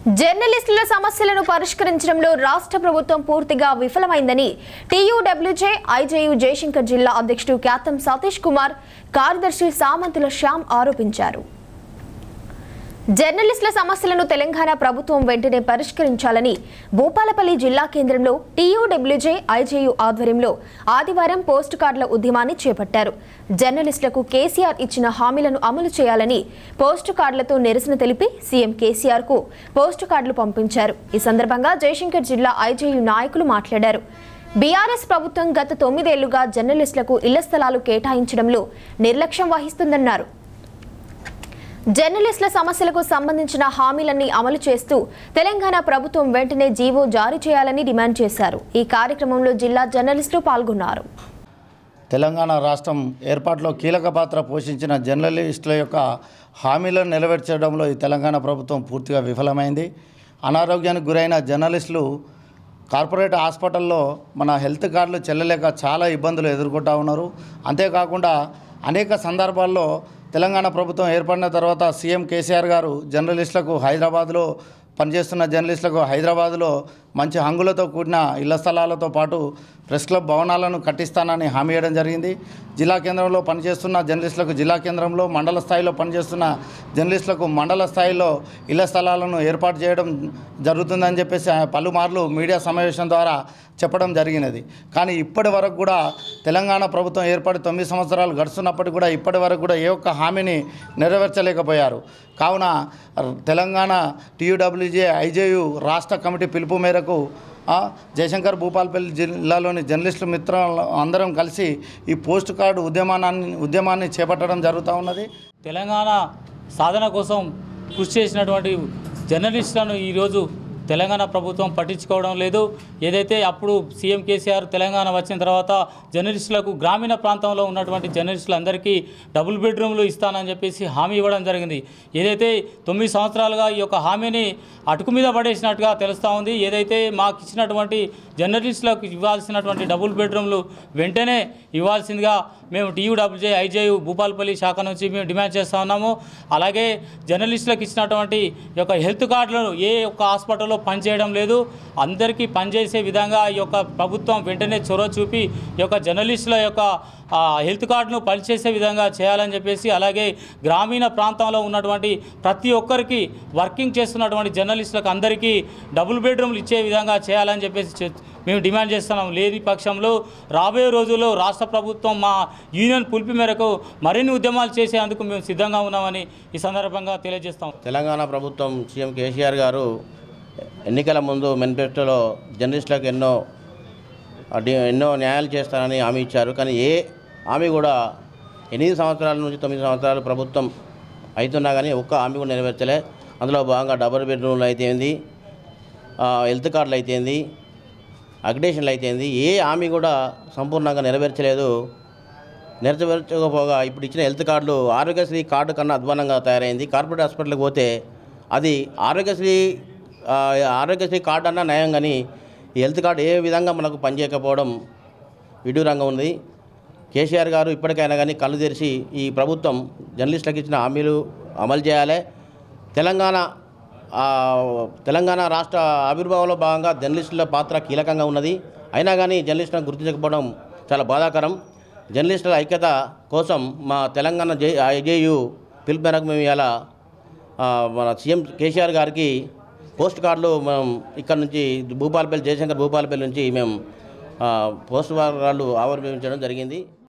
జర్నలిస్టుల సమస్యలను పరిష్కరించడంలో రాష్ట్ర ప్రభుత్వం పూర్తిగా విఫలమైందని టీయూడబ్ల్యూజే ఐజేయు జయశంకర్ జిల్లా అధ్యక్షుడు క్యాతం సతీష్ కుమార్ కార్యదర్శి సామంతుల శ్యామ్ ఆరోపించారు జర్నలిస్టుల సమస్యలను తెలంగాణ ప్రభుత్వం వెంటనే పరిష్కరించాలని భూపాలపల్లి జిల్లా కేంద్రంలో టీయూడబ్ల్యూజే ఐజేయు ఆధ్వర్యంలో ఆదివారం పోస్ట్ కార్డుల ఉద్యమాన్ని చేపట్టారు జర్నలిస్టులకు కేసీఆర్ ఇచ్చిన హామీలను అమలు చేయాలని పోస్టు కార్డులతో నిరసన తెలిపి సీఎం కేసీఆర్ కు పోస్టు కార్డులు పంపించారు ఈ సందర్భంగా జయశంకర్ జిల్లా ఐజేయు నాయకులు మాట్లాడారు బీఆర్ఎస్ ప్రభుత్వం గత తొమ్మిదేళ్లుగా జర్నలిస్టులకు ఇళ్ల స్థలాలు కేటాయించడంలో నిర్లక్ష్యం వహిస్తుందన్నారు జర్నలిస్టుల సమస్యలకు సంబంధించిన హామీలన్నీ అమలు చేస్తూ తెలంగాణ ప్రభుత్వం వెంటనే జీవో జారీ చేయాలని డిమాండ్ చేశారు ఈ కార్యక్రమంలో జిల్లా జర్నలిస్టులు పాల్గొన్నారు తెలంగాణ రాష్ట్రం ఏర్పాటులో కీలక పాత్ర పోషించిన జర్నలిస్టుల యొక్క హామీలను నెరవేర్చడంలో ఈ తెలంగాణ ప్రభుత్వం పూర్తిగా విఫలమైంది అనారోగ్యానికి గురైన జర్నలిస్టులు కార్పొరేట్ హాస్పిటల్లో మన హెల్త్ కార్డులు చెల్లలేక చాలా ఇబ్బందులు ఎదుర్కొంటా ఉన్నారు అంతేకాకుండా అనేక సందర్భాల్లో తెలంగాణ ప్రభుత్వం ఏర్పడిన తర్వాత సీఎం కేసీఆర్ గారు జర్నలిస్టులకు హైదరాబాద్లో పనిచేస్తున్న జర్నలిస్టులకు హైదరాబాద్లో మంచి హంగులతో కూడిన ఇళ్ల స్థలాలతో పాటు ప్రెస్ క్లబ్ భవనాలను కట్టిస్తానని హామీ ఇవ్వడం జరిగింది జిల్లా కేంద్రంలో పనిచేస్తున్న జర్నలిస్టులకు జిల్లా కేంద్రంలో మండల స్థాయిలో పనిచేస్తున్న జర్నలిస్టులకు మండల స్థాయిలో ఇళ్ల స్థలాలను ఏర్పాటు చేయడం జరుగుతుందని చెప్పేసి ఆయన పలుమార్లు మీడియా సమావేశం ద్వారా చెప్పడం జరిగినది కానీ ఇప్పటి వరకు కూడా తెలంగాణ ప్రభుత్వం ఏర్పడి తొమ్మిది సంవత్సరాలు గడుస్తున్నప్పటికీ కూడా ఇప్పటి వరకు కూడా ఏ ఒక్క హామీని నెరవేర్చలేకపోయారు కావున తెలంగాణ టీయూడబ్ల్యూజే ఐజేయు రాష్ట్ర కమిటీ పిలుపు మేరకు ఆ, జయశంకర్ భూపాలపల్లి జిల్లాలోని జర్నలిస్టుల మిత్రులు అందరం కలిసి ఈ పోస్ట్ కార్డు ఉద్యమానాన్ని ఉద్యమాన్ని చేపట్టడం జరుగుతూ ఉన్నది తెలంగాణ సాధన కోసం కృషి చేసినటువంటి జర్నలిస్టులను ఈరోజు తెలంగాణ ప్రభుత్వం పట్టించుకోవడం లేదు ఏదైతే అప్పుడు సీఎం కేసీఆర్ తెలంగాణ వచ్చిన తర్వాత జర్నలిస్టులకు గ్రామీణ ప్రాంతంలో ఉన్నటువంటి జర్నలిస్టులందరికీ డబుల్ బెడ్రూమ్లు ఇస్తానని చెప్పేసి హామీ ఇవ్వడం జరిగింది ఏదైతే తొమ్మిది సంవత్సరాలుగా ఈ యొక్క హామీని అటుకు మీద పడేసినట్టుగా తెలుస్తూ ఉంది ఏదైతే మాకు ఇచ్చినటువంటి జర్నలిస్టులకు ఇవ్వాల్సినటువంటి డబుల్ బెడ్రూమ్లు వెంటనే ఇవ్వాల్సిందిగా మేము టీయూడబ్ల్యూజే ఐజేయు భూపాలపల్లి శాఖ నుంచి మేము డిమాండ్ చేస్తూ ఉన్నాము అలాగే జర్నలిస్టులకు ఇచ్చినటువంటి ఈ యొక్క హెల్త్ కార్డులను ఏ ఒక్క హాస్పిటల్లో పనిచేయడం లేదు అందరికీ పనిచేసే విధంగా ఈ యొక్క ప్రభుత్వం వెంటనే చొరవ చూపి ఈ యొక్క జర్నలిస్టుల యొక్క ఆ, హెల్త్ కార్డును పనిచేసే విధంగా చేయాలని చెప్పేసి అలాగే గ్రామీణ ప్రాంతంలో ఉన్నటువంటి ప్రతి ఒక్కరికి వర్కింగ్ చేస్తున్నటువంటి జర్నలిస్టులకు అందరికీ డబుల్ బెడ్రూమ్లు ఇచ్చే విధంగా చేయాలని చెప్పేసి చె- మేము డిమాండ్ చేస్తున్నాం లేని పక్షంలో రాబోయే రోజుల్లో రాష్ట్ర ప్రభుత్వం మా యూనియన్ పిలుపు మేరకు మరిన్ని ఉద్యమాలు చేసేందుకు మేము సిద్ధంగా ఉన్నామని ఈ సందర్భంగా తెలియజేస్తాం తెలంగాణ ప్రభుత్వం సీఎం కేసీఆర్ గారు ఎన్నికల ముందు మేనిఫెస్టోలో జర్నలిస్టులకు ఎన్నో అడి- ఎన్నో న్యాయాలు చేస్తానని హామీ ఇచ్చారు కానీ ఏ హామీ కూడా ఎనిమిది సంవత్సరాల నుంచి తొమ్మిది సంవత్సరాలు ప్రభుత్వం అవుతున్నా కానీ ఒక్క హామీ కూడా నెరవేర్చలే అందులో భాగంగా డబుల్ బెడ్రూమ్లు అయితేంది హెల్త్ కార్డులు అయితేంది అగ్డేషన్లు అయితేంది ఏ హామీ కూడా సంపూర్ణంగా నెరవేర్చలేదు నెరవేర్చకపోగా ఇప్పుడు ఇచ్చిన హెల్త్ కార్డులు ఆరోగ్యశ్రీ కార్డు కన్నా అధ్వానంగా తయారైంది కార్పొరేట్ హాస్పిటల్కి పోతే అది ఆరోగ్యశ్రీ ఆ, ఆరోగ్యశ్రీ కార్డు అన్నా నయం కానీ ఈ హెల్త్ కార్డు ఏ విధంగా మనకు పనిచేయకపోవడం విడ్డూరంగా ఉంది కేసీఆర్ గారు ఇప్పటికైనా కానీ కళ్ళు తెరిచి ఈ ప్రభుత్వం జర్నలిస్టులకు ఇచ్చిన హామీలు అమలు చేయాలి తెలంగాణ ఆ, తెలంగాణ రాష్ట్ర ఆవిర్భావంలో భాగంగా జర్నలిస్టుల పాత్ర కీలకంగా ఉన్నది అయినా కానీ జర్నలిస్టులను గుర్తించకపోవడం చాలా బాధాకరం జర్నలిస్టుల ఐక్యత కోసం మా తెలంగాణ జే ఐజేయు పిలుపు మేరకు మేము ఇలా మన సీఎం కేసీఆర్ గారికి పోస్ట్ కార్డులు మనం ఇక్కడ నుంచి భూపాలపల్లి జయశంకర్ భూపాలపల్లి నుంచి మేము ఆ, పోస్ట్ కార్డులు ఆవిర్భవించడం జరిగింది